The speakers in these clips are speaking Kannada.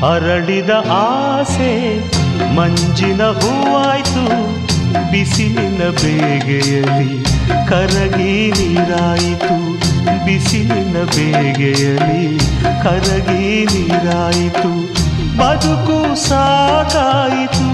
ಅರಳಿದ ಆಸೆ ಮಂಜಿನ ಹೂವಾಯ್ತು ಬಿಸಿಲಿನ ಬೇಗೆಯಲ್ಲಿ ಕರಗಿ ನೀರಾಯಿತು ಬಿಸಿಲಿನ ಬೇಗೆಯಲ್ಲಿ ಕರಗಿ ನೀರಾಯಿತು ಬದುಕು ಸಾಕಾಯಿತು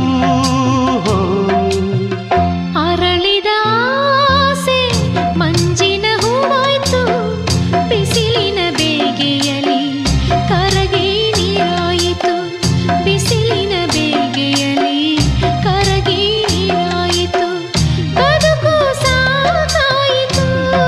ಅರಳಿದ ಆಸೆ ಮಂಜಿನ ಹೂವಾಯ್ತು ಬಿಸಿಲಿನ ಬೇಗೆಯಲಿ ಕರಗಿ ನೀರಾಯಿತು ಬಿಸಿಲಿನ ಬೇಗೆಯಲಿ ಕರಗಿ ನೀರಾಯಿತು ಬದುಕು ಸಾಕಾಯಿತು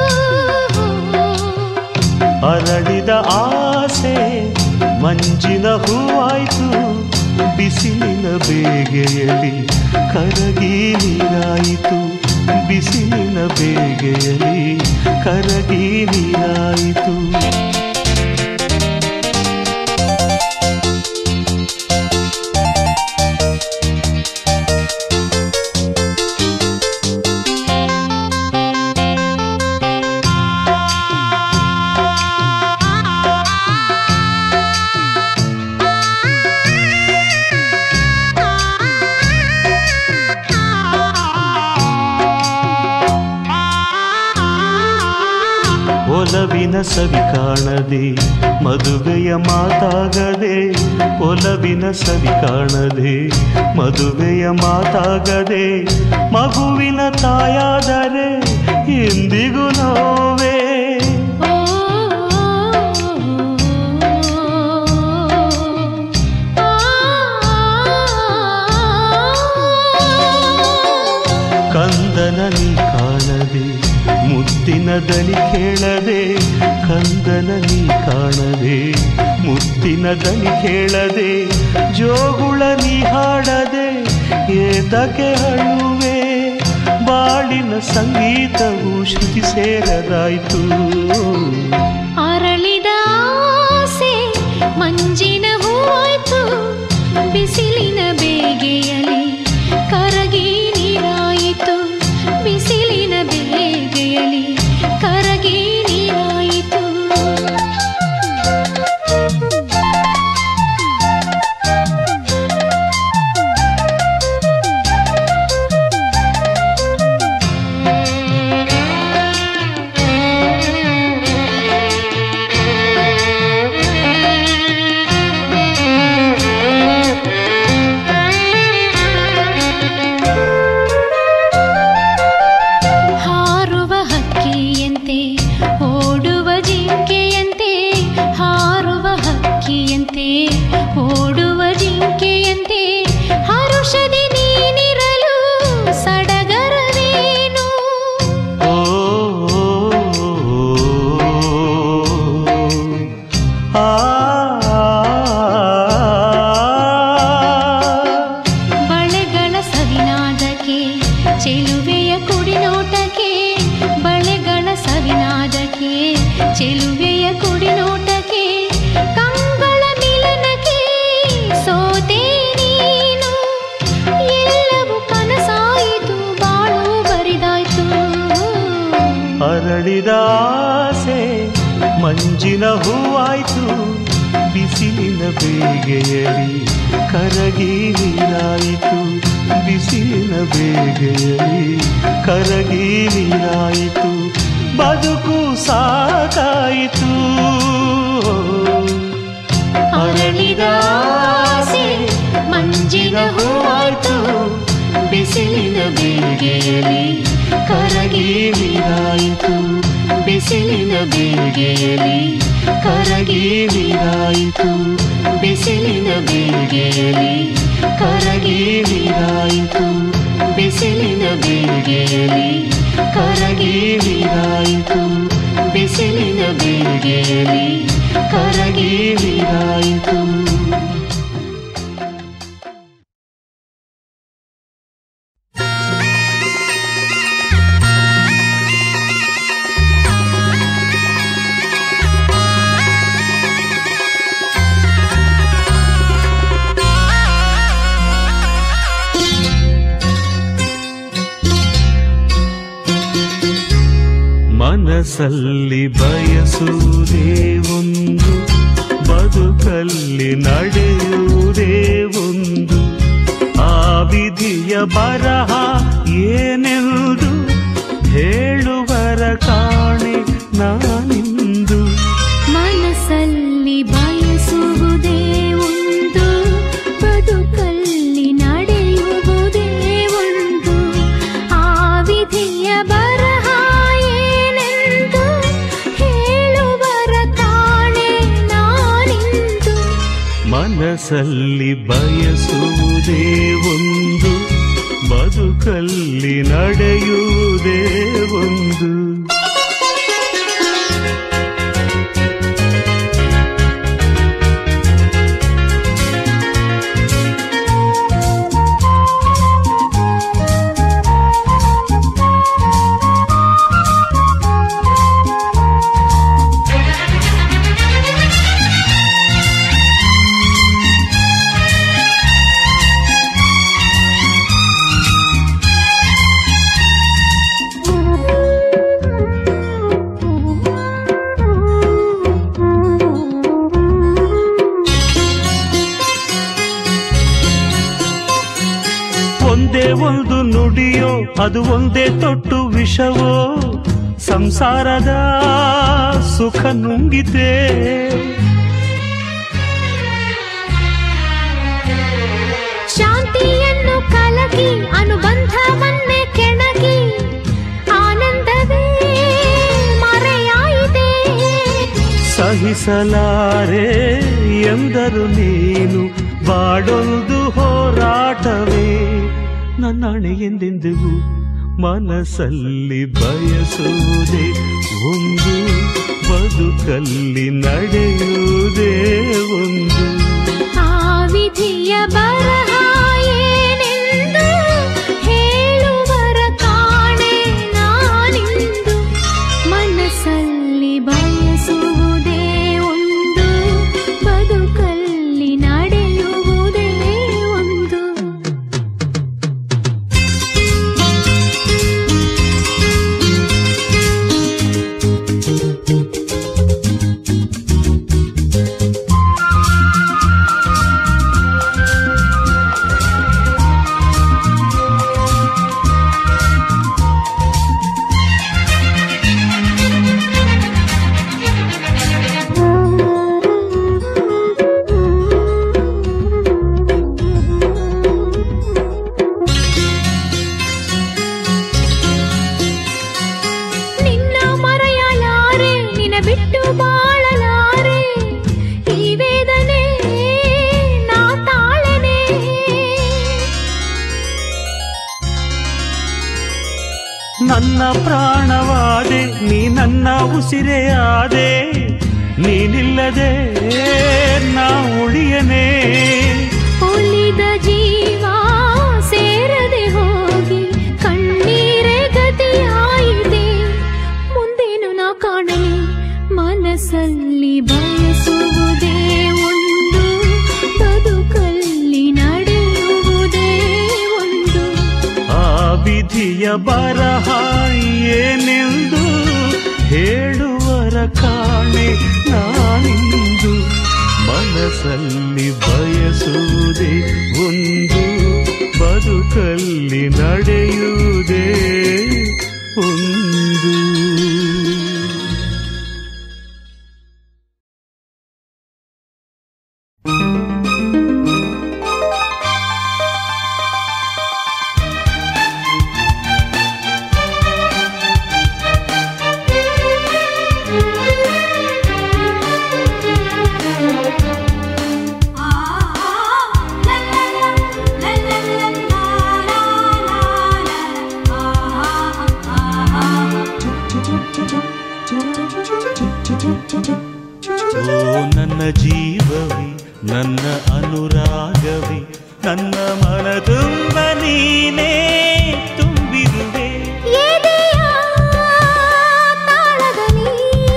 ಅರಳಿದ ಆಸೆ ಮಂಜಿನ ಹೂವಾಯ್ತು ಬಿಸಿಲಿನ ಬೇಗೆಯಲ್ಲಿ ಕರಗಿ ನೀರಾಯಿತು ಬಿಸಿಲಿನ ಬೇಗೆಯಲ್ಲಿ ಕರಗಿ ನೀರಾಯಿತು ಒಲವಿನ ಸವಿ ಕಾಣದೆ ಮದುವೆಯ ಮಾತಾಗದೆ ಒಲವಿನ ಸವಿ ಕಾಣದೆ ಮದುವೆಯ ಮಾತಾಗದೆ ಮಗುವಿನ ತಾಯಾದರೆ ಎಂದಿಗೂ ನೋವೇ ಓ ಕಂದನ ನೀ ಕಾಣದೆ ಮುತ್ತಿನ ದನಿ ಕೇಳದೆ ಕಂದನ ನೀ ಕಾಣದೆ ಮುತ್ತಿನ ದನಿ ಕೇಳದೆ ಜೋಗುಳ ನೀ ಹಾಡದೆ ಏತಕ್ಕೆ ಅಳುವೆ ಬಾಳಿನ ಸಂಗೀತವು ಶ್ರುತಿ ಸೇರದಾಯ್ತು ಅರಳಿದ ಆಸೆ ಮಂಜಿನ ಹೂವಾಯ್ತು ಬಿಸಿಲಿನ ಬೇಗೆಯಲಿ ಕರಗಿ ನೀರಾಯಿತು ಬಿಸಿಲಿನ ಬೇಗೆಯಲಿ ಕರಗಿ ನೀರಾಯಿತು ಹಾರುವ ಹಕ್ಕಿಯಂತೆ ಓಡುವ ಜಿಂಕೆಯಂತೆ ಹಾರುವ ಹಕ್ಕಿಯಂತೆ ಓಡುವ ಜಿಂಕೆಯಂತೆ ಹರುಷದಿ ನೀನಿರಲು ಸಡಗರವೇನು ಓ ಆ ಬಳೆಗಳ ಸವಿನಾದಕ್ಕೆ ಚೆಲುವೆಯ ಕುಡಿನೋಟಕ್ಕೆ ಬಳೆಗಳ ಸವಿನಾದಕ್ಕೆ ಚೆಲುವೆಯ ಕುಡಿನೋಟಕ್ಕೆ ಕಂಗಳ ಮಿಲನಕ್ಕೆ ಸೋತೆ ನೀನು ಎಲ್ಲವೂ ಕನಸಾಯಿತು ಬಾಳು ಬರಿದಾಯ್ತು ಅರಳಿದ ಆಸೆ ಮಂಜಿನ ಹೂವಾಯ್ತು ಬಿಸಿಲಿನ ಬೇಗೆಯಲಿ ಕರಗಿ ನೀರಾಯಿತು ಬಿಸಿಲಿನ ಬೇಗೆಯಲಿ ಕರಗಿ ನೀರಾಯಿತು ಬದುಕು ಸಾಕಾಯಿತು ಅರಳಿದ ಆಸೆ ಮಂಜಿನ ಹೂವಾಯ್ತು ಬಿಸಿಲಿನ ಬೇಗೆಯಲಿ ಕರಗಿ ನೀರಾಯಿತು ಬಿಸಿಲಿನ ಬೇಗೆಯಲಿ ಕರಗಿ ನೀರಾಯಿತು ಬಿಸಿಲಿನ ಬೇಗೆಯಲಿ ಕರಗಿ ನೀರಾಯಿತು ಬಿಸಿಲಿನ ಬೇಗೆಯಲಿ ಕರಗಿ ನೀರಾಯಿತು ಬಿಸಿಲಿನ ಬೇಗೆಯಲಿ ಕರಗಿ ನೀರಾಯಿತು ಮನಸ್ಸಲ್ಲಿ ಬಯಸುವುದೇ ಒಂದು ಬದುಕಲ್ಲಿ ನಡೆಯುವುದೇ ಒಂದು ಆ ವಿಧಿಯ ಬರಹ ಏನೆಂದು ಹೇಳುವರ ಕಾಣೆ ನಾನಿಂದು ಮನಸ್ಸಲ್ಲಿ ಬಯಸುವುದೇ ಒಂದು ಬದುಕಲ್ಲಿ ನಡೆಯುವುದೇ ಒಂದು ಆ ವಿಧಿಯ ಬರಹ ಏನೆಂದು ಹೇಳುವರ ಕಾಣೆ ನಾನಿಂದು ಮನಸ್ಸಲ್ಲಿ ಬಯಸುವುದೇ ಒಂದು ಬದುಕಲ್ಲಿ ನಡೆಯುವುದೇ ಒಂದು ಒಂದೇ ಒಂದು ನುಡಿಯೋ ಅದು ಒಂದೇ ತೊಟ್ಟು ವಿಷವೋ ಸಂಸಾರದ ಸುಖ ನುಂಗಿದೆ ಶಾಂತಿಯನ್ನು ಕಲಕಿ ಅನುಬಂಧವನ್ನೇ ಕೆಣಕಿ ಆನಂದವೇ ಮರೆಯಾಯಿತೆ ಸಹಿಸಲಾರೆ ಎಂದರು ನೀನು ಬಾಡೊಂದು ಹೋರಾಟವೇ ನನ್ನಣೆ ಎಂದೆಂದಿಗೂ ಮನಸ್ಸಲ್ಲಿ ಬಯಸುವುದೇ ಒಂದು ಬದುಕಲ್ಲಿ ನಡೆಯುವುದೇ ಒಂದು ಆ ವಿಧಿಯ ಬರಹ ಏನೆಂದು ಹೇಳುವರ ಕಾಣೆ ನಾನಿಂದು ಮನಸ್ಸಲ್ಲಿ ಬಯಸುವುದೇ ಒಂದು ಬದುಕಲ್ಲಿ ನಡೆಯುವುದೇ ಒಂದು ನಿನ್ನ ಮರೆಯಲಾರೆ ನಿನ ಬಿಟ್ಟು ಬಾಳಲಾರೆ ಈ ವೇದನೆ ನಾ ತಾಳನೆ ನನ್ನ ಪ್ರಾಣವಾದೆ ನೀ ನನ್ನ ಉಸಿರೆಯಾದೆ ನೀನಿಲ್ಲದೆ ನಾ ಉಳಿಯನೇ ಒಲಿದ ಜೀವ ಸೇರದೆ ಹೋಗಿ ಕಣ್ಣೀರೇ ಗತಿಯಾಯಿತೆ ಮುಂದೇನು ನಾ ಕಾಣಲಿ ಮನಸ್ಸಲ್ಲಿ ಬಯಸುವುದೇ ಒಂದು ಬದುಕಲ್ಲಿ ನಡೆಯುವುದೇ ಒಂದು ಆ ವಿಧಿಯ ಬರಹ ಏನೆಂದು ಹೇಳುವರ ಕಾಣೆ ನಾನಿಂದು ಮನಸ್ಸಲ್ಲಿ ಬಯಸುವುದೇ ಒಂದು ಬದುಕಲ್ಲಿ ನಡೆಯುವುದೇ ಒಂದು ಓ ನನ್ನ ಜೀವವೇ ನನ್ನ ಅನುರಾಗವೇ ನನ್ನ ಮನ ತುಂಬ ನೀನೇ ತುಂಬಿರುವೆ ಎದೆಯ ತಾಳದಲ್ಲಿ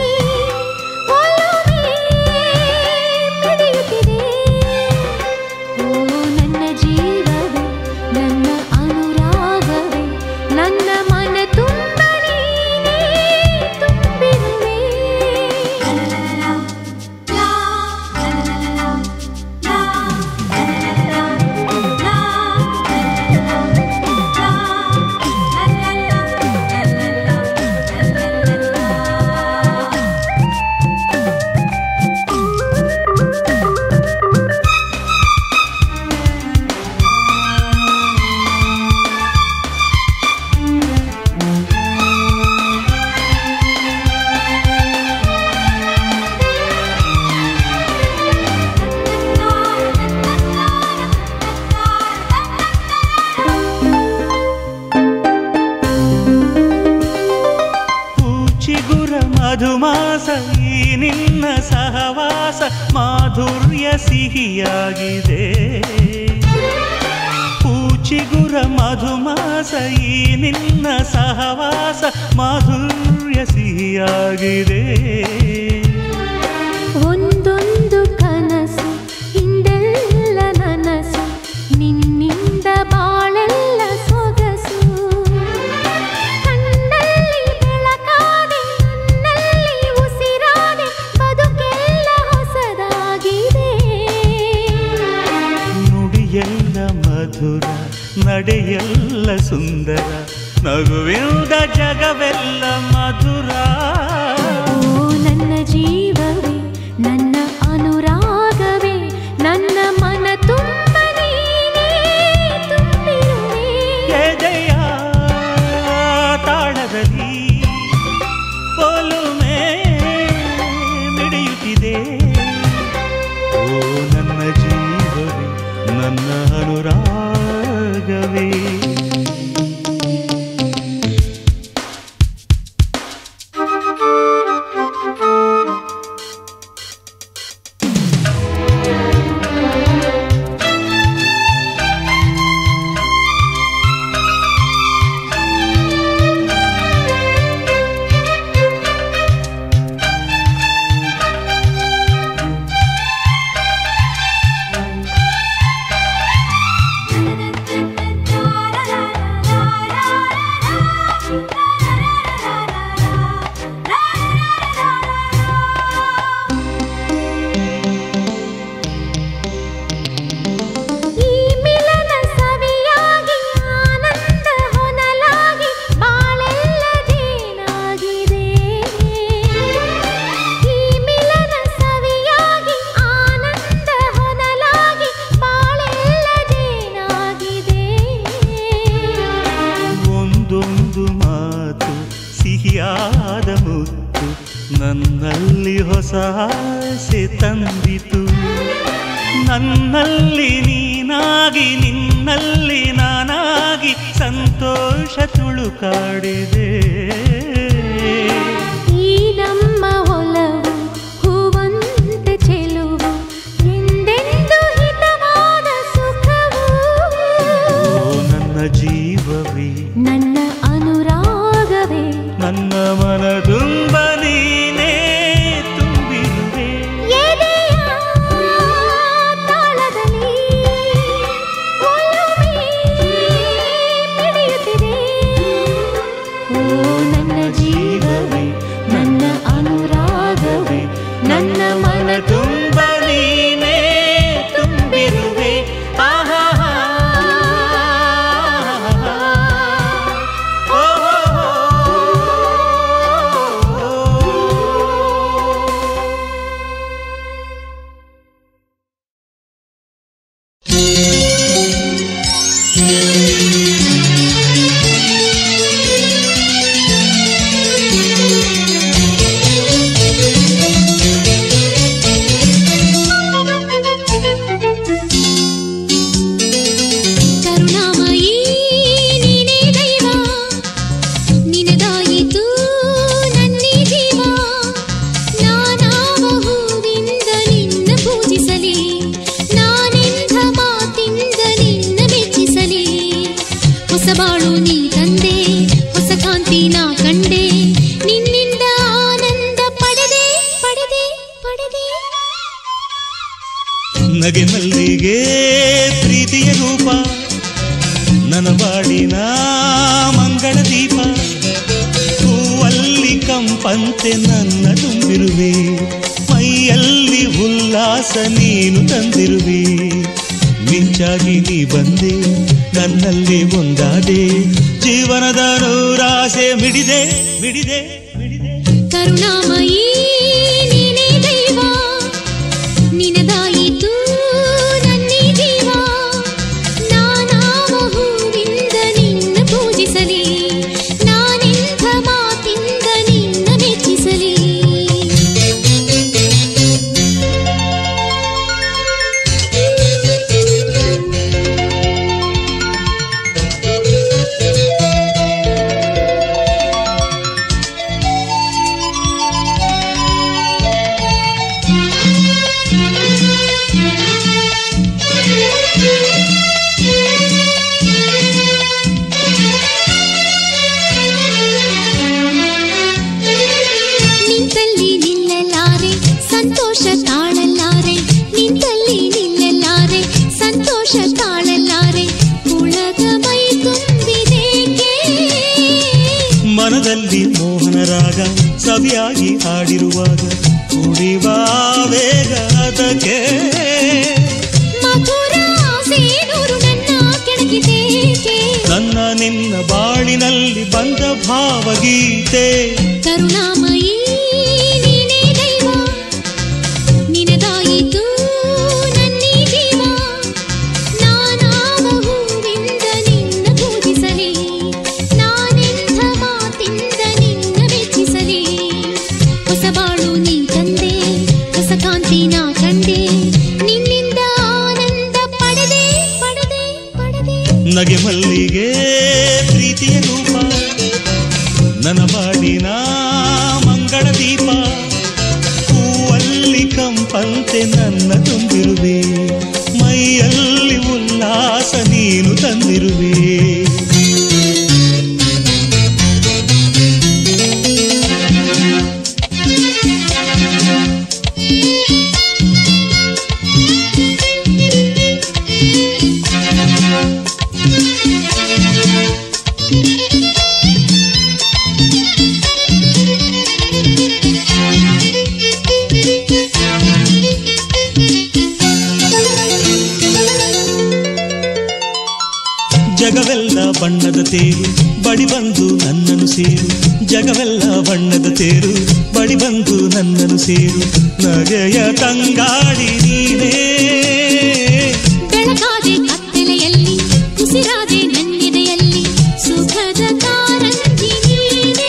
ಒಲವೇ ಮಿಡಿಯುತ್ತಿದೆ. ಓ ನನ್ನ ಜೀವವೇ ನನ್ನ ಅನುರಾಗವೇ ನನ್ನ ಮನ ತುಂಬ ನೀನೇ ತುಂಬಿರುವೆ ಮಧುಮಾಸ ಈ ನಿನ್ನ ಸಹವಾಸ ಮಾಧುರ್ಯ ಸಿಹಿಯಾಗಿದೆ ಪೂಚಿಗುರ ಮಧುಮಾಸ ಈ ನಿನ್ನ ಸಹವಾಸ ಮಾಧುರ್ಯ ಸಿಹಿಯಾಗಿದೆ ಒಂದೊಂದು ಕನಸು ಹಿಂದೆಲ್ಲ ನನಸು ನಿನ್ನಿಂದ ಬಾಳೆಲ್ಲ ಸೊಗಸು ಕಣ್ಣಲ್ಲಿ ಬೆಳಕಾದೆ ನನ್ನಲ್ಲಿ ಉಸಿರಾದೆ ಬದುಕೆಲ್ಲ ಹೊಸದಾಗಿದೆ ನುಡಿಯೆಲ್ಲ ಮಧುರ ನಡೆಯೆಲ್ಲ ಸುಂದರ ನಗುವಿಂದ ಜಗವೆಲ್ಲ ಮಧುರ ಓ ನನ್ನ ಜೀವವೇ ನನ್ನ ಅನುರಾಗವೇ ನನ್ನ ಮನ ತುಂಬ ನೀನೇ ತುಂಬಿರುವೆ ಎದೆಯ ತಾಳದಲ್ಲಿ ಒಲುಮೆ ಮಿಡಿಯುತ್ತಿದೆ ಓ ನನ್ನ ಜೀವವೇ ನನ್ನ ಅನುರಾಗವೇ ಈ ಮಿಲನ ಸವಿಯಾಗಿ ಆನಂದ ಹೊನಲಾಗಿ ಬಾಳೆಲ್ಲ ಜೇನಾಗಿದೆ ಈ ಮಿಲನ ಸವಿಯಾಗಿ ಆನಂದ ಹೊನಲಾಗಿ ಬಾಳೆಲ್ಲ ಜೇನಾಗಿದೆ ಒಂದೊಂದು ಮಾತು ಸಿಹಿಯಾದ ಮುತ್ತು ನನ್ನಲ್ಲಿ ಹೊಸ ಆಸೆ ತಂದಿತು ನನ್ನಲ್ಲಿ ನೀನಾಗಿ ನಿನ್ನಲ್ಲಿ ನಾನಾಗಿ ಸಂತೋಷ ತುಳುಕಾಡಿದೆ ಈ ನಮ್ಮ ಒಲವು ಹೂವಂತೆ ಚೆಲುವು ಎಂದೆಂದು ಹಿತವಾದ ಸುಖವು ಓ ನನ್ನ ಜೀವವೇ ನನ್ನ ಅನುರಾಗವೇ ನನ್ನ ಮನ ತುಂಬ ನೀನೇ ತುಂಬಿರುವೆ ಎದೆಯ ತಾಳದಲ್ಲಿ ಒಲುಮೆ ಮಿಡಿಯುತ್ತಿದೆ. ಓ ನನ್ನ ಜೀವವೇ ನನ್ನ ಅನುರಾಗವೇ ನನ್ನ ಮನ ತುಂಬ ನೀನೇ ತುಂಬಿರುವೆ ಆಹಾ ಕರುಣಾಮಯಿ ನೀನೇ ದೈವ ನಿನದಾಯಿತು ನನ್ನಿ ಜೀವ ನಾನಾವ ಹೂವಿಂದ ನಿನ್ನ ಪೂಜಿಸಲಿ ನಾನೆಂಥ ಮಾತಿಂದ ನಿನ್ನ ಮೆಚ್ಚಿಸಲಿ ಹೊಸ ಬಾಳು ನೀ ತಂದೆ ಹೊಸ ಕಾಂತಿ ನಾ ಕಂಡೆ ನಿನ್ನಿಂದ ಆನಂದ ಪಡೆದೆ ಪಡೆದೆ ಪಡೆದೆ ನಗೆ ಮಲ್ಲಿಗೆ ಪ್ರೀತಿಯ ರೂಪ ನನ್ನ ಬಾಡಿನ ಮಂಗಳ ದೀಪ ಹೂವಲ್ಲಿ ಕಂಪಂತೆ ನನ್ನ ತುಂಬಿರುವೆ ಮೈಯಲ್ಲಿ ಉಲ್ಲಾಸ ನೀನು ತಂದಿರುವೆ ಮಿಂಚಾಗಿ ನೀ ಬಂದೆ ನನ್ನಲ್ಲಿ ಒಂದಾದೆ ಜೀವನದ ನೂರಾಸೆ ಮಿಡಿದೆ ಮಿಡಿದೆ ಮಿಡಿದೆ ಕರುಣಾಮಯಿ ನೀನೇ ದೈವ ನಿನದಾಯಿತು ನನ್ನಿ ಜೀವ ನಾನಾವ ಹೂವಿಂದ ನಿನ್ನ ಪೂಜಿಸಲಿ ನಾನೆಂಥ ಮಾತಿಂದ ನಿನ್ನ ಮೆಚ್ಚಿಸಲಿ ಮನದಲ್ಲಿ ಮೋಹನ ರಾಗ ಸವಿಯಾಗಿ ಹಾಡಿರುವಾಗ ಕುಡಿವ ವೇಗ ಅದಕ್ಕೆ ಮಧುರ ಸೇನೂರು ನನ್ನ ಕೆಣಕಿತೇಕೆ ನನ್ನ ನಿನ್ನ ಬಾಳಿನಲ್ಲಿ ಬಂದ ಭಾವಗೀತೆ ಕರುಣಾಮಯೀ ನೀನೇ ದೈವ ನಿನಗಾಯಿತು ನನ್ನೀ ಜೀವ ನಾನಾವ ಹೂವಿಂದ ನಿನ್ನ ಪೂಜಿಸಲಿ ನಾನೆಂಥ ಮಾತಿಂದ ನಿನ್ನ ಮೆಚ್ಚಿಸಲಿ ಹೊಸ ಬಾಳು ನೀ ತಂದೆ ಹೊಸ ಕಾಂತಿ ನಾ ಕಂಡೆ ನಿನ್ನಿಂದ ಆನಂದ ಪಡೆದೆ ಪಡೆದೆ ಪಡೆದೆ ನಗೆ ಮಲ್ಲಿಗೆ ಪ್ರೀತಿಯ ರೂಪ ನನ್ನ ಬಾಡಿನ ಮಂಗಳ ದೀಪ ಹೂವಲ್ಲಿ ಕಂಪಂತೆ ನನ್ನ ತುಂಬಿರುವೆ ಮೈಯಲ್ಲಿ ಉಲ್ಲಾಸ ನೀನು ತಂದಿರುವೆ ಜಗವೆಲ್ಲ ಬಣ್ಣದ ತೇರು ಬಡಿ ಬಂದು ನನ್ನನ್ನು ಸೇರು ಜಗವೆಲ್ಲ ಬಣ್ಣದ ತೇರು ಬಡಿ ಬಂದು ನನ್ನನ್ನು ಸೇರು ನಗೆಯ ತಂಗಾಡಿ ನೀನೇ ಬೆಳಕಾದೆ ಕತ್ತಲೆಯಲ್ಲಿ ಉಸಿರಾದೆ ನನ್ನೆದೆಯಲ್ಲಿ ಸುಖದ ಕಾರಂಜಿ ನೀನೇ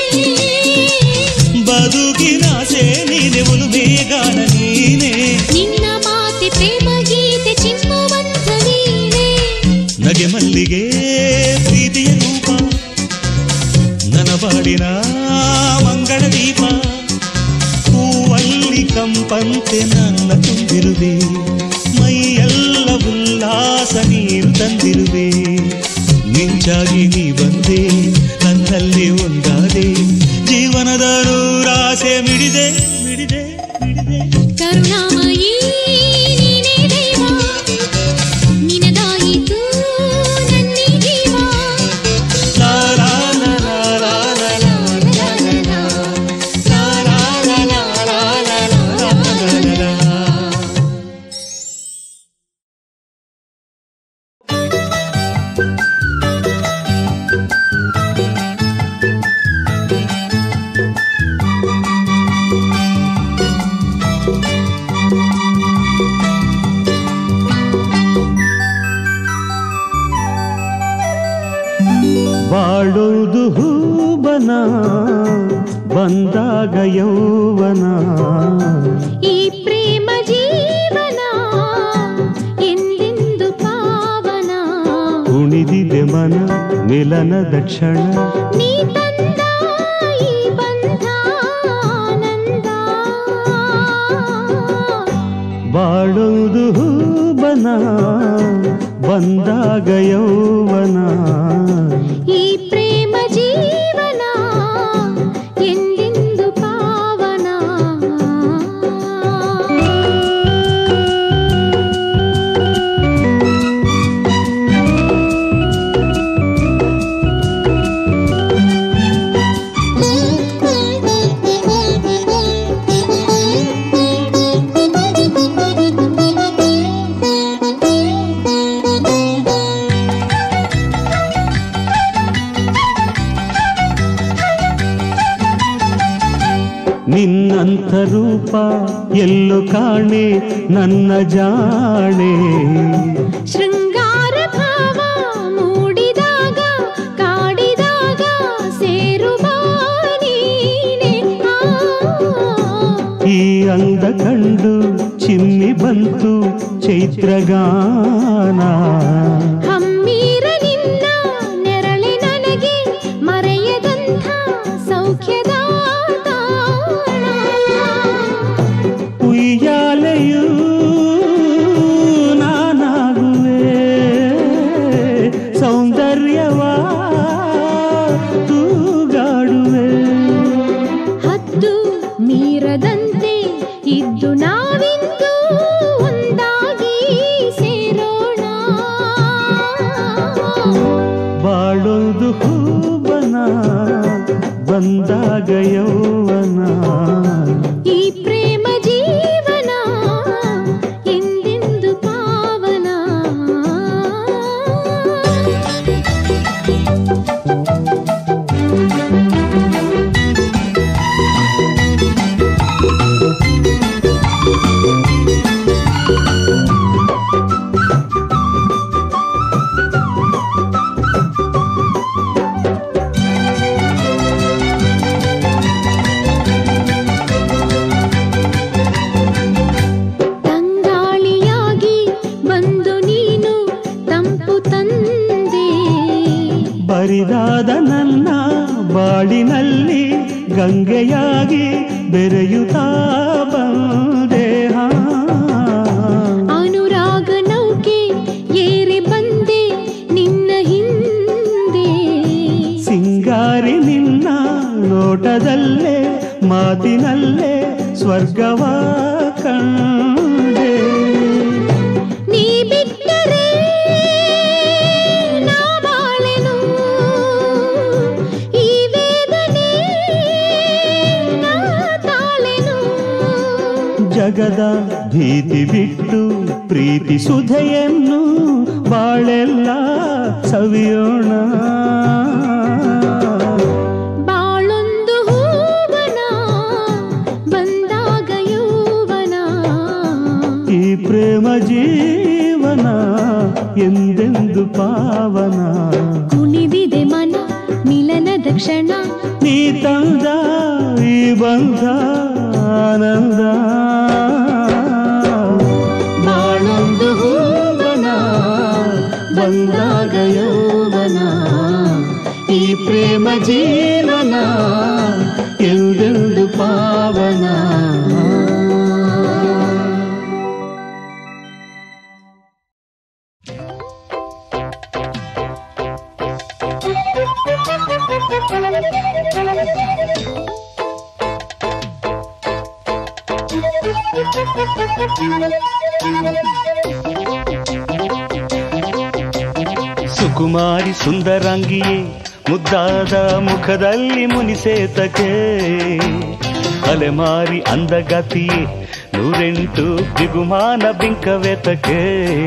ಬದುಕಿನ ಸೇನಿದೆ ಬೇಗಾನ ನೀನೇ ನಿನ್ನ ಮಾತೆ ಪ್ರೇಮ ಗೀತೆ ಚಿಮ್ಮುವಂತ ನೀನೇ ನಗೆ ಮಲ್ಲಿಗೆ ಪ್ರೀತಿಯ ರೂಪ ನನ್ನ ಬಾಡಿನ ಮಂಗಳ ದೀಪ ಹೂವಲ್ಲಿ ಕಂಪಂತೆ ನನ್ನ ತುಂಬಿರುವೆ ಮೈಯೆಲ್ಲ ಉಲ್ಲಾಸ ನೀರು ತಂದಿರುವೆ ಮಿಂಚಾಗಿ ನೀ ಬಂದೆ ನನ್ನಲ್ಲಿ ಒಂದಾದೆ ಜೀವನದ ನೂರಾಸೆ ಮಿಡಿದೆ ಮಿಡಿದೆ ಮಿಡಿದೆ ಕರುಣಾಮಯೀ ನೀನೇ ದೈವ ನಿನಗಾಯಿತು ನನ್ನೀ ಜೀವ ಲಾ ಲಾ ಲಾ ಲಾ ಲಾ ಲಾ ಲಾ ಲಾ. ಲಾ ಲಾ ಲಾ ಲಾ ಲಾ ಲಾ ಲಾ ಲಾ ಲಾ ಲಾ. ಬಾಳೋದು ಹೂಬನ ಬಂದಾಗ ಯೌವನ ಈ ಪ್ರೇಮ ಜೀವನ ಎಂದೆಂದು ಪಾವನ ಕುಣಿದಿದೆ ಮನ ಮಿಲನದ ಕ್ಷಣ ನೀ ತಂದ ಈ ಬಂಧ ಆನಂದ ಬಾಳೋದು ಹೂಬನ ಬಂದಾಗ ಯೌವನ ಈ ಪ್ರೇಮ ಜೀವನ ಎಂದೆಂದು ಪಾವನ ನಿನ್ನಂಥ ರೂಪ ಎಲ್ಲೋ ಕಾಣೆ ನನ್ನ ಜಾಣೆ ಶೃಂಗಾರ ಭಾವ ಮೂಡಿದಾಗ ಕಾಡಿದಾಗ ಸೇರುವ ನೀನೆ ಆ. ಈ ಅಂದ ಕಂಡು ಚಿಮ್ಮಿ ಬಂತು ಚೈತ್ರಗಾನ ಹಮ್ಮೀರ ನಿನ್ನ ನೆರಳೆ ನನಗೆ ಮರೆಯದಂಥ ಸೌಖ್ಯದ ತಾಣ. ಉಯ್ಯಾಲೆಯೂ ನಾನಾಗುವೆ ಸೌಂದರ್ಯವಾ ತೂಗಾಡುವೆ ಹದ್ದು ಮೀರದಂತೆ ಇದ್ದು ನಾವಿಂದು ಒಂದಾಗಿ ಸೇರೋಣ ಬಂದಾಗ ಯೌವನ ಈ ಪ್ರೇಮ ಜೀವನ ಎಂದೆಂದು ಪಾವನ ತಂಗಾಳಿಯಾಗಿ ಬಂದು ನೀನು ತಂಪು ತಂದೆ ಬರಿದಾದ ನನ್ನ ಬಾಳಿನಲ್ಲಿ ಗಂಗೆಯಾಗಿ ಬೆರೆಯುತ್ತಾ ಬಂದೆ ಹಾ. ಅನುರಾಗ ನೌಕೆ ಏರಿ ಬಂದೆ ನಿನ್ನ ಹಿಂದೆ ಸಿಂಗಾರಿ ನಿನ್ನ ನೋಟದಲ್ಲೇ ಮಾತಿನಲ್ಲೇ ಸ್ವರ್ಗವ ಕಂಡೆ ನೀ ಬಿಟ್ಟರೆ ನಾ ಬಾಳೆನು ಈ ವೇದನೆ ನಾ ತಾಳೆನು ಜಗದ ಭೀತಿ ಬಿಟ್ಟು ಪ್ರೀತಿ ಸುಧೆಯನ್ನು ಬಾಳೆಲ್ಲ ಸವಿಯೋಣ ಬಾಳೊಂದು ಹೂವನ ಬಂದಾಗ ಯೌವನ ಈ ಪ್ರೇಮ ಜೀವನ ಎಂದೆಂದು ಪಾವನ ಕುಣಿದಿದೆ ಮನ ಮಿಲನದ ಕ್ಷಣ ನೀ ತಂದ ಈ ಬಂಧ ಆನಂದ ಬಾಳೊಂದು ಹೂವನ ಬಂದಾಗ ಯೌವನ ಈ ಪ್ರೇಮ ಜೀವನ ಎಂದೆಂದು ಪಾವನ ಸುಕುಮಾರಿ ಸುಂದರಂಗಿಯೇ ಮುದ್ದಾದ ಮುಖದಲ್ಲಿ ಮುನಿಸೇತಕ್ಕೆ ಅಲೆಮಾರಿ ಅಂದಗತಿಯೇ ನೂರೆಂಟು ಬಿಗುಮಾನ ಬಿಂಕವೆತಕ್ಕೆ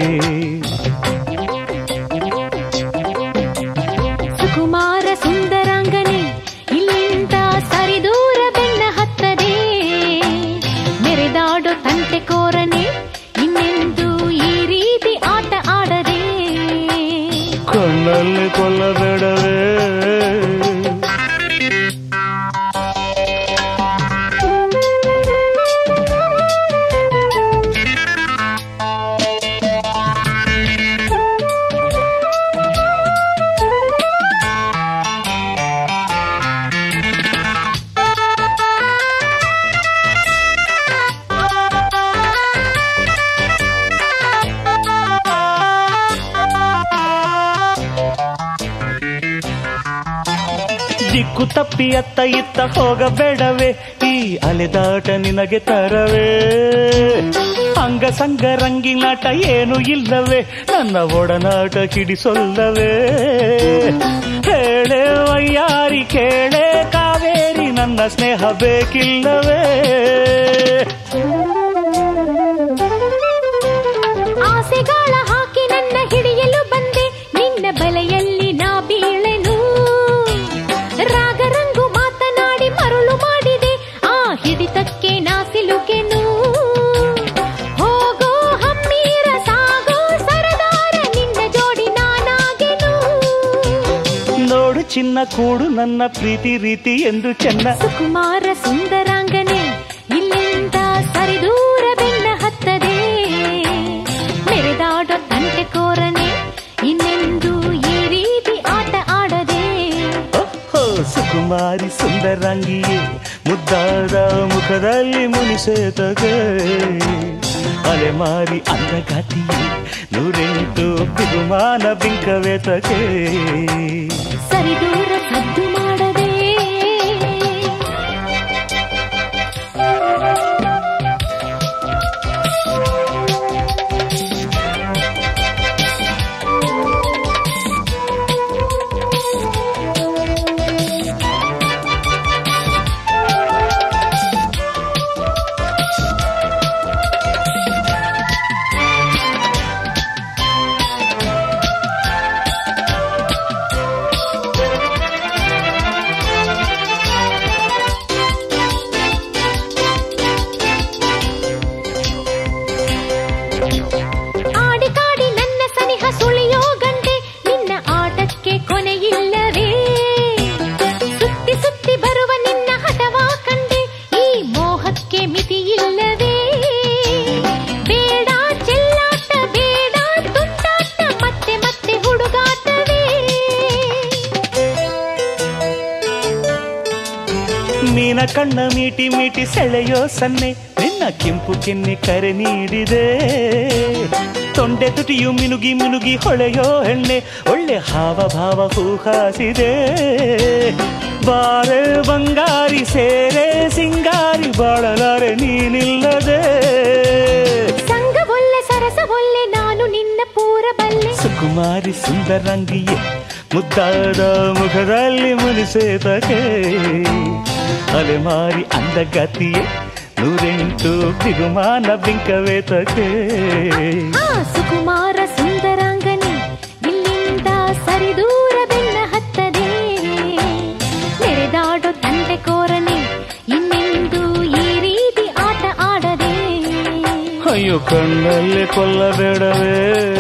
ಸುಕುಮಾರ ಸುಂದರಾಂಗನೆ ಇಲ್ಲಿಂದ ಸರಿದೂರ ಬೆನ್ನ ಹತ್ತದೆ ಮೆರೆದಾಡೋ ತಂಟೆ ಕೋರನೆ ಇನ್ನೆಂದು ಈ ರೀತಿ ಆಟ ಆಡದೆ ಕಣ್ಣಲ್ಲಿ ಕೊಲ್ಲಬೇಡವೇ ದಿಕ್ಕು ತಪ್ಪಿ ಅತ್ತ ಇತ್ತ ಹೋಗಬೇಡವೇ ಈ ಅಲೆದಾಟ ನಿನಗೆ ತರವೇ ಅಂಗ ಸಂಗ ರಂಗಿನಾಟ ಏನು ಇಲ್ಲವೇ ನನ್ನ ಒಡನಾಟ ಕಿಡಿಸೊಲ್ಲವೇ ಹೇಳೆ ವಯ್ಯಾರಿ ಕೇಳೆ ಕಾವೇರಿ ನನ್ನ ಸ್ನೇಹ ಬೇಕಿಲ್ಲವೇ ಆಸೆಗಾಳ ಹಾಕಿ ನನ್ನ ಹಿಡಿಯಲು ಬಂದೆ ನಿನ್ನ ಬಲೆಯಲ್ಲಿ ನಾ ಬೀಳೆನು ರಾಗರಂಗು ಮಾತನಾಡಿ ಮರುಳು ಮಾಡಿದೆ ಆ ಹಿಡಿತಕ್ಕೆ ನಾ ಸಿಲುಕೆನು ಹೋಗೋ ಹಮ್ಮೀರ ಸಾಗೋ ಸರದಾರ ನಿನ್ನ ಜೋಡಿ ನಾನಾಗೆನು ನೋಡು ಚಿನ್ನ ಕೂಡು ನನ್ನ ಪ್ರೀತಿ ರೀತಿ ಎಂದು ಚೆನ್ನ ಸುಕುಮಾರ ಸುಂದರಾಂಗನೆ ಇಲ್ಲಿಂದ ಸರಿದೂರ ಬೆನ್ನ ಹತ್ತದೆ ಮೆರೆದಾಡೋ ತಂಟೆ ಕೋರನೆ ಇನ್ನೆಂದು ಈ ರೀತಿ ಆಟ ಆಡದೆ ಓಹೋ ಸುಕುಮಾರಿ ಸುಂದರಂಗಿಯೇ ಮುದ್ದಾದ ಮುಖದಲ್ಲಿ ಮುನಿಸೇತಗೆ ಅಲೆಮಾರಿ ಅಂದಗಾತಿಯೇ ನೂರೆಂಟು ಬಿಗುಮಾನ ಬಿಂಕವೇತಗೆ ಸರಿದೂರ ಸದ್ದು ಮಾಡದೆ ಮೀನ ಕಣ್ಣ ಮೀಟಿ ಮೀಟಿ ಸೆಳೆಯೋ ಸನ್ನೆ ನಿನ್ನ ಕೆಂಪು ಕೆನ್ನೆ ಕರೆ ನೀಡಿದೆ ತೊಂಡೆ ತುಟಿಯು ಮಿನುಗಿ ಮಿನುಗಿ ಹೊಳೆಯೋ ಹೆಣ್ಣೆ ಒಳ್ಳೆ ಹಾವ ಭಾವ ಹೂಹಾಸಿದೆ ಬಾರೆ ಬಂಗಾರಿ ಸೇರೆ ಸಿಂಗಾರಿ ಬಾಳಲಾರೆ ನೀನಿಲ್ಲದೆ ಸಂಗ ಒಲ್ಲೆ ಸರಸ ಒಲ್ಲೆ ನಾನು ನಿನ್ನ ಪೂರಬಲ್ಲೆ ಸುಕುಮಾರಿ ಸುಂದರಂಗಿಯೇ ಮುದ್ದಾದ ಮುಖದಲ್ಲಿ ಮುನಿಸೇತಕೆ ಅಲೆಮಾರಿ ಅಂದಗತಿಯೇ ನೂರೆಂಟು ಬಿಗುಮಾನ ಬಿಂಕವೇತಕೆ ಆ ಸುಕುಮಾರ ಸುಂದರಾಂಗನೆ ಇಲ್ಲಿಂದ ಸರಿದೂರ ಬೆನ್ನ ಹತ್ತದೆ ನೆರೆದಾಡೋ ತಂದೆ ಕೋರನೆ ಇನ್ನೆಂದು ಈ ರೀತಿ ಆಟ ಆಡದೆ ಅಯ್ಯೋ ಕಣ್ಣಲ್ಲಿ ಕೊಲ್ಲಬೇಡವೇ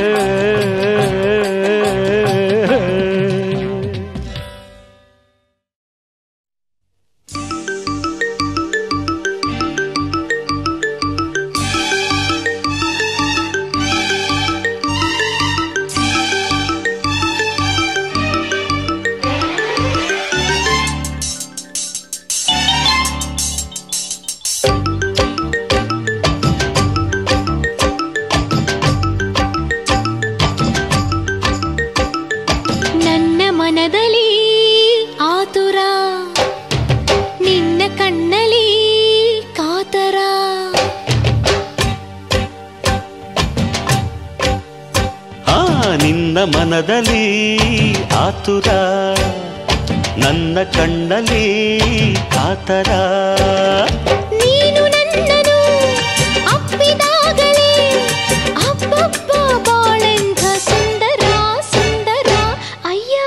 ನನ್ನ ಮನದಲ್ಲಿ ಆತುರ ನಿನ್ನ ಕಣ್ಣಲ್ಲಿ ಕಾತರ ಆ ನಿನ್ನ ಮನದಲ್ಲಿ ಆತುರ ನನ್ನ ಕಣ್ಣಲ್ಲಿ ಕಾತರ ನೀನು ನನ್ನನು ಅಪ್ಪಿದಾಗಲೇ ಅಪ್ಪಪ್ಪ ಬಾಳೆಂಥ ಸುಂದರ ಸುಂದರ ಅಯ್ಯ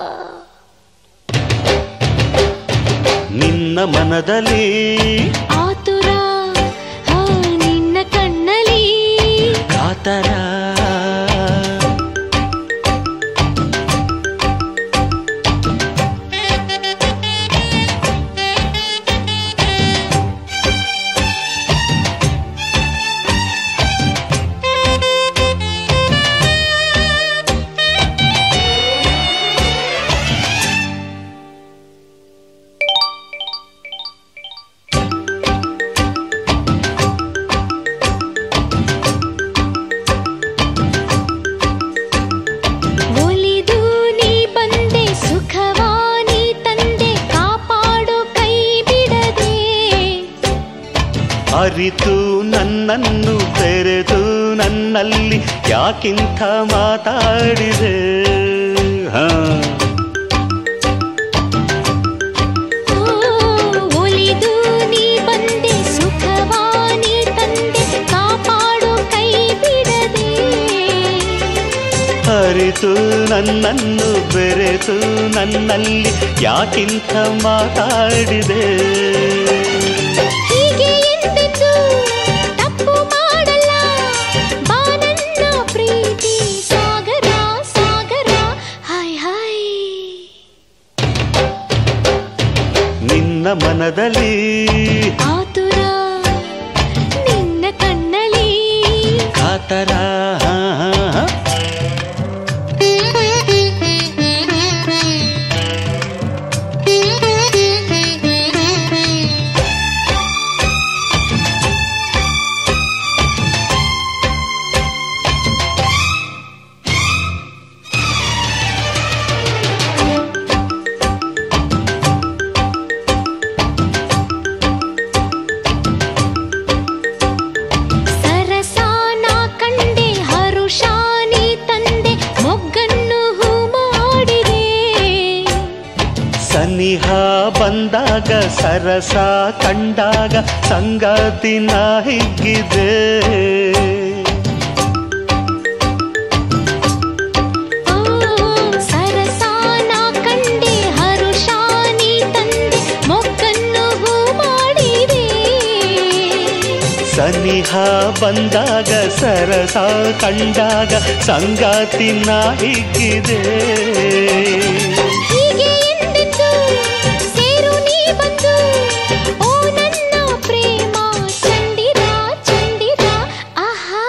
ನಿನ್ನ ಮನದಲ್ಲಿ ಆತುರ ಆ ನಿನ್ನ ಕಣ್ಣಲ್ಲಿ ಕಾತರ ಒಲಿದು ನೀ ಬಂದೆ ಸುಖವಾನಿ ತಂದೆ ಕಾಪಾಡು ಕೈ ಬಿಡದೆ ಅರಿತು ನನ್ನನ್ನು ತೆರೆದು ನನ್ನಲ್ಲಿ ಯಾಕಿಂತ ಮಾತಾಡಿದೆ ಹಾ ಓ, ಒಲಿದು ನೀ ಬಂದೆ ಸುಖವಾನಿ ತಂದೆ ಕಾಪಾಡು ಕೈ ಬಿಡದೆ ಅರಿತು ನನ್ನನ್ನು ಬೆರೆತು ನನ್ನಲ್ಲಿ ಯಾಕಿಂತ ಮಾತಾಡಿದೆ ಹೀಗೆ ಎಂದೆಂದು ತಪ್ಪು ಮಾಡಲ್ಲ ಬಾ ನನ್ನ ಪ್ರೀತಿ ಸಾಗರ ಸಾಗರ ಹಾಯ್ ಹಾಯ್ ನಿನ್ನ ಮನದಲ್ಲಿ ಆತುರ ನಿನ್ನ ಕಣ್ಣಲ್ಲಿ ಕಾತರ ಹಾ, ಹಾ, ಹಾ. ಸರಸಾನ ಕಂಡೆ ಹರುಷಾನಿ ತಂದೆ ಮೊಗ್ಗನ್ನು ಹೂ ಮಾಡಿದೆ ಸನಿಹ ಬಂದಾಗ ಸರಸ ಕಂಡಾಗ ಸಂಗಾತಿನ ಹಿಗ್ಗಿದೆ ಓ ಸರಸಾನ ಕಂಡೆ ಹರುಷಾನಿ ತಂದೆ ಮೊಗ್ಗನ್ನು ಹೂ ಮಾಡಿದೆ ಸನಿಹ ಬಂದಾಗ ಸರಸ ಕಂಡಾಗ ಸಂಗಾತಿನ ಹಿಗ್ಗಿದೆ ಹೀಗೆ ಎಂದೆಂದು ಸೇರು ನೀ ಬಂದು ಓ ನನ್ನ ಪ್ರೇಮ ಚಂಡಿರ ಚಂಡಿರ ಆಹಾ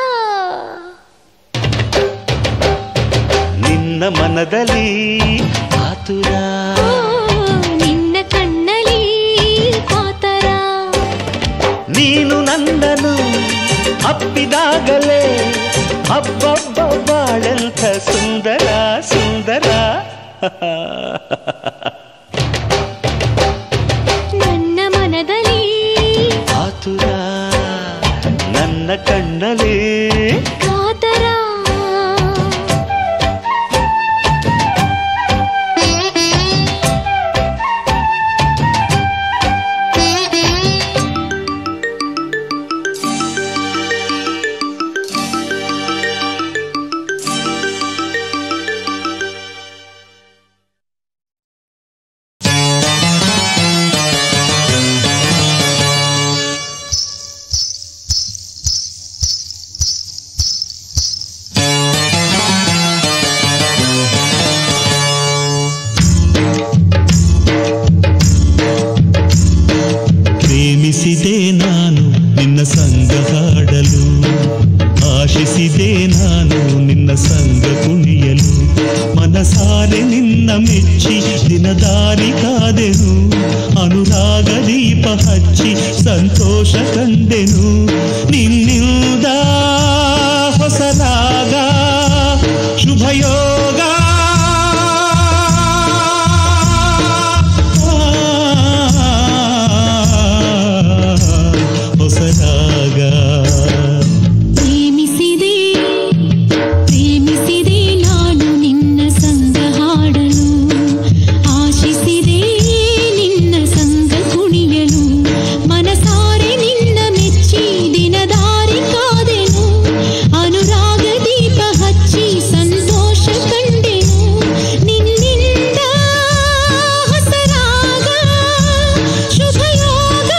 ನಿನ್ನ ಮನದಲ್ಲಿ ಆತುರ ಓ, ನಿನ್ನ ಕಣ್ಣಲ್ಲಿ ಅಬ್ಬಬ್ಬ ಬಾಳಂಥ ಸುಂದರ ಸುಂದರ ನನ್ನ ಮನದಲ್ಲಿ ಆತುರ ನನ್ನ ಕಣ್ಣಲ್ಲಿ ಕಾತರ ಪ್ರೇಮಿಸಿದೆ ನಾನು ನಿನ್ನ ಸಂಗ ಹಾಡಲು ಆಶಿಸಿದೆ ನಾನು ನಿನ್ನ ಸಂಗ ಕುಣಿಯಲು ಮನಸಾರೆ ನಿನ್ನ ಮೆಚ್ಚಿ ದಿನದಾರಿ ಕಾದೆನು ಅನುರಾಗ ದೀಪ ಹಚ್ಚಿ ಸಂತೋಷ ಕಂಡೆನು ನಿನ್ನಿಂದ ಹೊಸರಾಗ ಶುಭಯೋಗ ಹೊಸರಾಗ ಪ್ರೇಮಿಸಿದೆ ಪ್ರೇಮಿಸಿದೆ ನಾನು ನಿನ್ನ ಸಂಗ ಹಾಡಲು ಆಶಿಸಿದೆ ನಿನ್ನ ಸಂಗ ಕುಣಿಯಲು ಮನಸಾರೆ ನಿನ್ನ ಮೆಚ್ಚಿ ದಿನದಾರಿ ಕಾದೆನು ಅನುರಾಗ ದೀಪ ಹಚ್ಚಿ ಸಂತೋಷ ಕಂಡೆನು ನಿನ್ನಿಂದ ಹೊಸರಾಗ ಶುಭಯೋಗ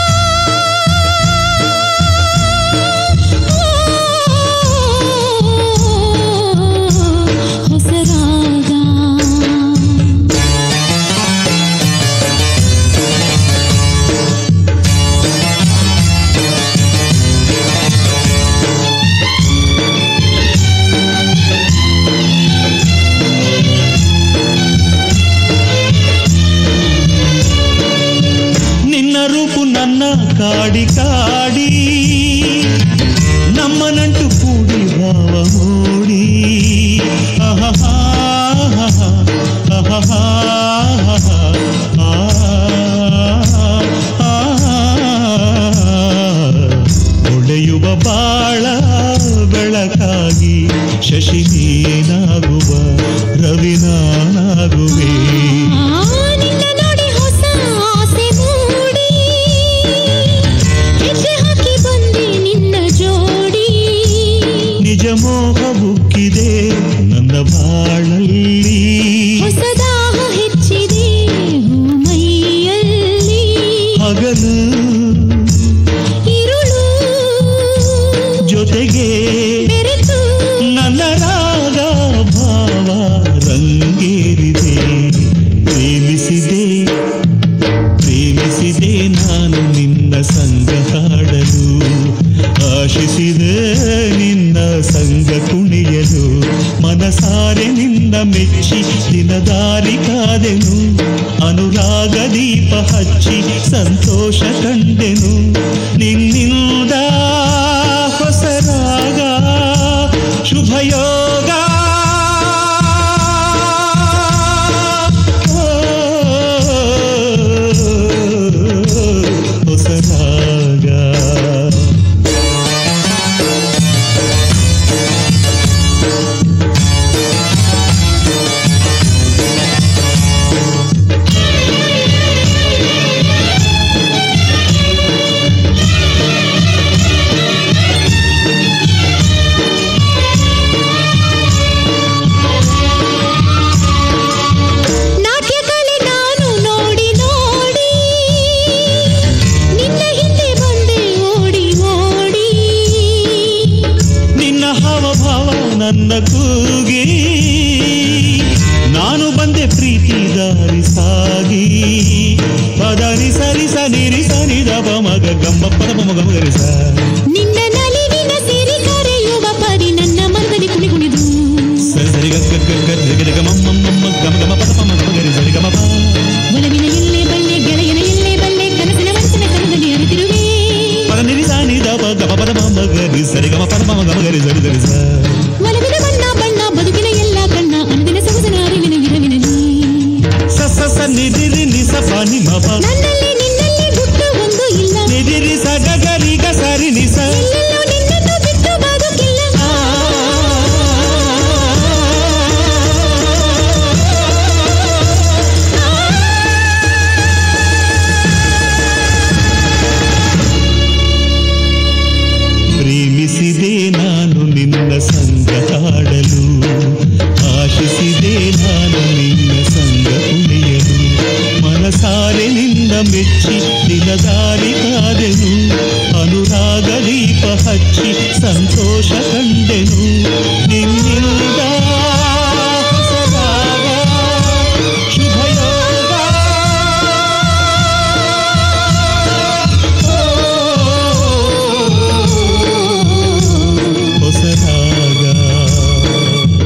ಹೊಸರಾಗ ನಿನ್ನ ರೂಪು ನನ್ನ ಕಾಡಿ ಕಾಡಿ ನಮ್ಮ ನಂಟು ಕೂಡಿ ಭಾವ ಮೂಡಿ ಅಹಹಾ, ಅಹಹಾ, ಆ, ಆ, ಹೊಳೆಯುವ ಬಾಳ ಬೆಳಕಾಗಿ ಶಶಿ ನೀನಾಗುವ ರವಿನಾನಾಗುವೆ ಆ ನಿನ್ನ ನೋಡಿ ಹೊಸ ಆಸೆ ಮೂಡಿ ಹೆಜ್ಜೆ ಹಾಕಿ ಬಂದೆ ನಿನ್ನ ಜೋಡಿ ನಿಜ ಮೋಹ ಬುಕ್ಕಿದೆ ನನ್ನ ಬಾಳಲ್ಲಿ ಹೊಸದಾಹ ಹೆಚ್ಚಿದೆ ಮೈಯಲ್ಲಿ ಹಗಲು ಇರುಳು ಜೊತೆಗೆ ಬೆರೆತು ನನ್ನ ರಾಗ ಭಾವ ರಂಗೇರಿದೆ ಪ್ರೇಮಿಸಿದೆ ಪ್ರೇಮಿಸಿದೆ ನಾನು ನಿನ್ನ ಸಂಗ ಹಾಡಲು ಆಶಿಸಿದೆ ನಿನ್ನ ಸಂಗ ಕುಣಿಯಲು ಮನಸಾರೆ ನಿನ್ನ ಮೆಚ್ಚಿ ದಿನದಾರಿ ಕಾದೆನು ಅನುರಾಗ ದೀಪ ಹಚ್ಚಿ ಸಂತೋಷ ಕಂಡೆನು ನಿನ್ನಿಂದ ಹೊಸರಾಗ ಶುಭಯೋಗ ಹೊಸರಾಗ ನಾಟ್ಯ ಕಲೆ ನಾನು ನೋಡಿ ನೋಡಿ ನಿನ್ನ ಹಿಂದೆ ಬಂದೆ ಓಡಿ ಓಡಿ ನಿನ್ನ ಹಾವಭಾವ ನನ್ನ ಕೂಗಿ ನಾನು ಬಂದೆ ಪ್ರೀತಿ ದಾರಿ ಸಾಗಿ ಪದನಿ ಸರಿ ಸನಿರಿ ಸನಿ ದಪ ಮಗ ಗಮ್ಮ ಪದ ಮಗ ಮಗರಿಸ ನಿನ್ನ ನಲಿವಿನ ಸಿರಿ ಕರೆಯುವ ಪರಿ ನನ್ನ ಮಂದಲಿ ಕುಣಿ ಕುಣಿದು ಸರಿ ಸರಿ ಗಗ ಗಗ ಗಗ ಗಗ ಗಗ ಮಮ್ಮ ಮಮ್ಮ ಗಮ ಗಮ ಪದ ಪಮ ಮಗರಿ ಸರಿ ಗಮ ಪ ಒಲವಿನ ಎಲ್ಲೇ ಬಲ್ಲೆ ಗೆಳೆಯನ ಎಲ್ಲೇ ಬಲ್ಲೆ ಕನಸಿನ ಮನಸ್ಸಿನ ಕನದಲ್ಲಿ ಅರಿತಿರುವೆ ಪದ ನಿರಿ ಸಾನಿ ದಪ ಗಮ ಪದ ಮಗರಿ ಸರಿ ಗಮ ಪದ ಮಗ ಮಗರಿ ಸರಿ ಸರಿ ಸ ಪಾನಿ ಮಪ ನನ್ನಲ್ಲಿ ನಿನ್ನಲ್ಲಿ ಗುಟ್ಟು ಒಂದು ಇಲ್ಲ ನಿದಿರಿ ಸಗಗರಿಗ ಸರಿ ನಿಸ ಎಲ್ಲೆಲ್ಲೂ ನಿನ್ನನ್ನು ಬಿಟ್ಟು ಬದುಕಿಲ್ಲ ಪ್ರೇಮಿಸಿದೆ ನಾನು ನಿನ್ನ ಸಂಗ ಹಾಡಲು ಆಶಿಸಿದೆ ನಾನು ನಿನ್ನ ಸಂಗ ಕುಣಿಯಲು ಮನಸಾರೆ ನಿನ್ನ ಮೆಚ್ಚಿ ದಿನದಾರಿ ಕಾದೆನು ಅನುರಾಗ ದೀಪ ಹಚ್ಚಿ ಸಂತೋಷ ಕಂಡೆನು ನಿನ್ನಿಂದ ಹೊಸದಾದ ಶುಭಯೋಗ ಹೊಸರಾಗ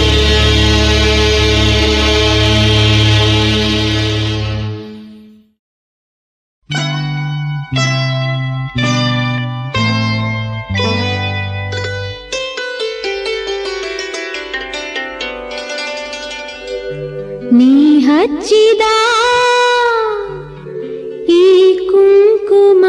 ನೀ ಹಚ್ಚಿದ ಈ ಕುಂಕುಮ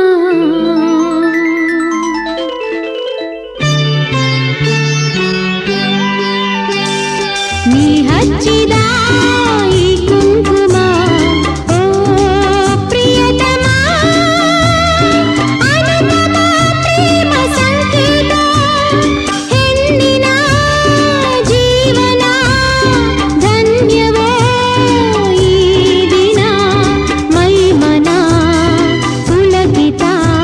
ನೀ ಹಚ್ಚಿದ ಈ ಕುಂಕುಮ ಓ ಪ್ರಿಯತಮ ಅನುಪಮ ಪ್ರೇಮ ಸಂಕೇತ ಹೆಣ್ಣಿನ ಜೀವನ ಧನ್ಯವೋ ಈ ದಿನ ಮೈಮನ ಪುಳಕಿತ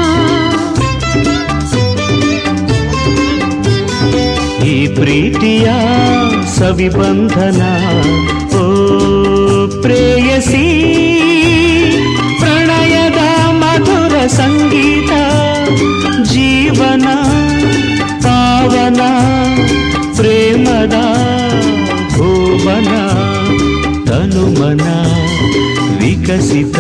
ಈ ಪ್ರೀತಿಯ ಸವಿಬಂಧನ ಓ ಪ್ರೇಯಸಿ ಪ್ರಣಯದ ಮಧುರ ಸಂಗೀತ ಜೀವನ ಪಾವನ ಪ್ರೇಮದ ಭುವನ ತನುಮನ ವಿಕಸಿತ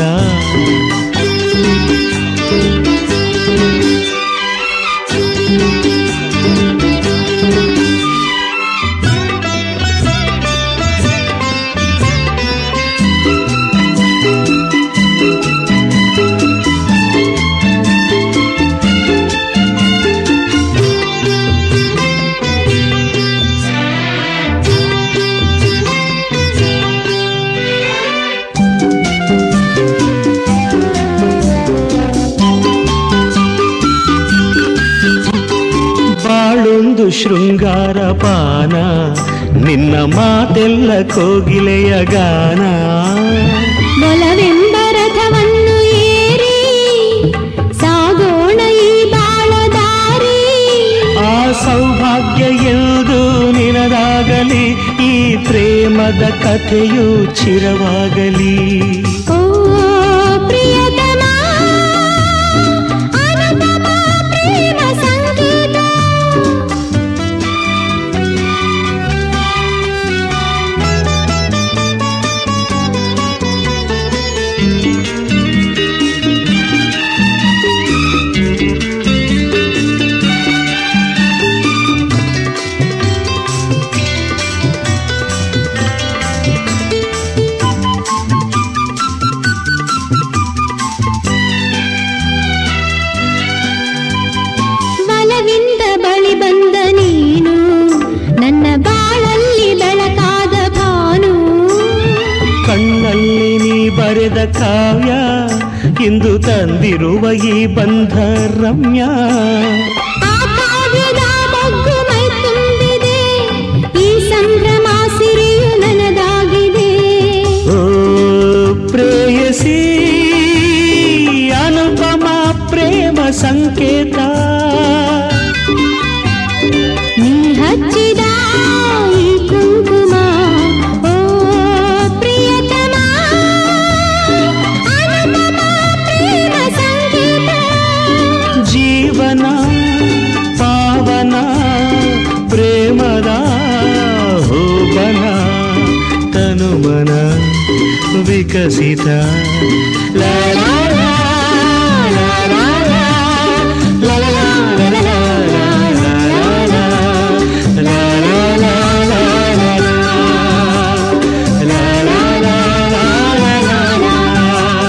ಬಾಳೊಂದು ಶೃಂಗಾರ ಪಾನ ನಿನ್ನ ಮಾತೆಲ್ಲ ಕೋಗಿಲೆಯ ಗಾನ ಬಲವೆಂಬ ರಥವನ್ನು ಏರಿ ಸಾಗೋಣ ಈ ಬಾಳ ದಾರಿ ಆ ಸೌಭಾಗ್ಯ ಎಂದು ನಿನದಾಗಲಿ ಈ ಪ್ರೇಮದ ಕಥೆಯು ಚಿರವಾಗಲಿ ಓ ಪ್ರಿಯತಮ ಅನುಪಮ ಪ್ರೇಮ ಸಂಗೀತ ಬಲವಿಂದ ಬಳಿ ಬಂದ ನೀನು ನನ್ನ ಬಾಳಲ್ಲಿ ಬೆಳಕಾದ ಭಾನು ಕಣ್ಣಲ್ಲಿ ನೀ ಬರೆದ ಕಾವ್ಯ ಇಂದು ತಂದಿರುವ ಈ ಬಂಧ ರಮ್ಯ ಆ ಕಾವ್ಯದ ಮೊಗ್ಗು ಮೈ ತುಂಬಿದೆ ಈ ಸಂಭ್ರಮ ಸಿರಿಯು ನನದಾಗಿದೆ ಓ ಪ್ರೇಯಸಿ ಅನುಪಮ ಪ್ರೇಮ ಸಂಕೇತ ನೀ ಹಚ್ಚಿದ ಈ ಕುಂಕುಮ ಓ ಪ್ರಿಯತಮ ಅನುಪಮ ಪ್ರೇಮ ಸಂಗೀತ ಜೀವನ ಪಾವನ ಪ್ರೇಮದ ಹೋಬನ ತನುಮನ ವಿಕಸಿತ ಲಾ ಲಾ ಲಾ, ಲಾ ಲಾ ಲಾ, ಲಾ ಲಾ ಲಾ, ಲಾ ಲಾ ಲಾ, ಲಾ ಲಾ ಲಾ, ಲಾ ಲಾ ಲಾ ಲಾ ಲಾ, ಲಾ ಲಾ ಲಾ ಲಾ ಲಾ ಲಾ ಲಾ.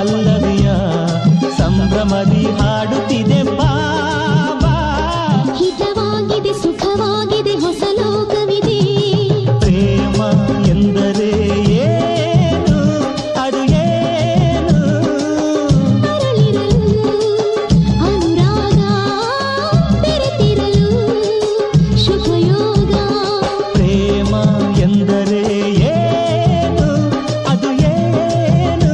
ಪಲ್ಲವಿಯ ಸಂಭ್ರಮದಿ ಹಾಡುತ್ತಿದೆ ಬಾಬಾ ಹಿತವಾಗಿದೆ ಸುಖವಾಗಿದೆ ಹೊಸ ಲೋಕವಿದೆ ಪ್ರೇಮ ಎಂದರೆ ಏನು ಅದು ಏನು ಅರಳಿರಲು ಅನುರಾಗ ಬೆರೆತಿರಲು ಶುಭಯೋಗ ಪ್ರೇಮ ಎಂದರೆ ಏನು ಅದು ಏನು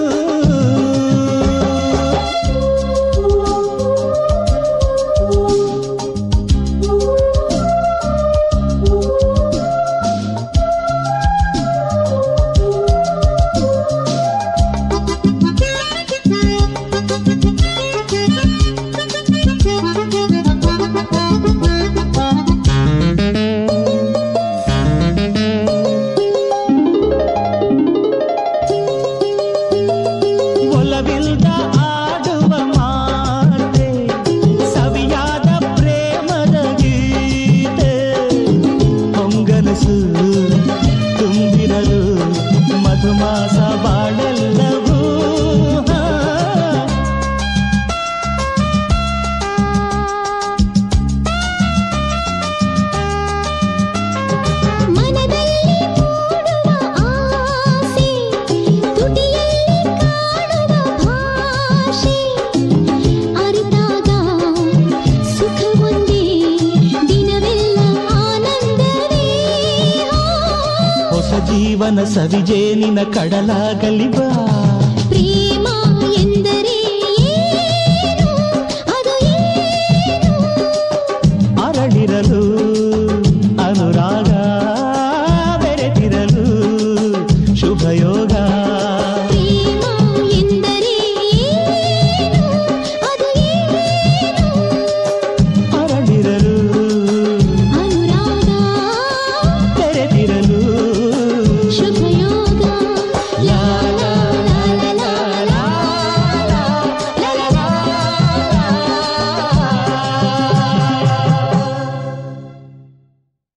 ಒಲವಿಲ್ದ ಆಡುವ ಮಾತೆ ಸವಿಯಾದ ಪ್ರೇಮದ ಗೀತೆ ಹೊಂಗನಸು ತುಂಬಿರಲು ಮಧುಮಾಸ ಬಾಳೆಲ್ಲವೂ ಹಾ. ಮನದಲ್ಲಿ ಮೂಡುವ ಆಸೆ ತುಟಿಯಲ್ಲಿ ಕಾಣುವ ಭಾಷೆ ಅರಿತಾಗ ಸುಖ ಒಂದೇ ದಿನವೆಲ್ಲ ಆನಂದವೇ ಹೊಸ ಜೀವನ ಸವಿಜೇನಿನ ಕಡಲಾಗಲಿ ಬಾ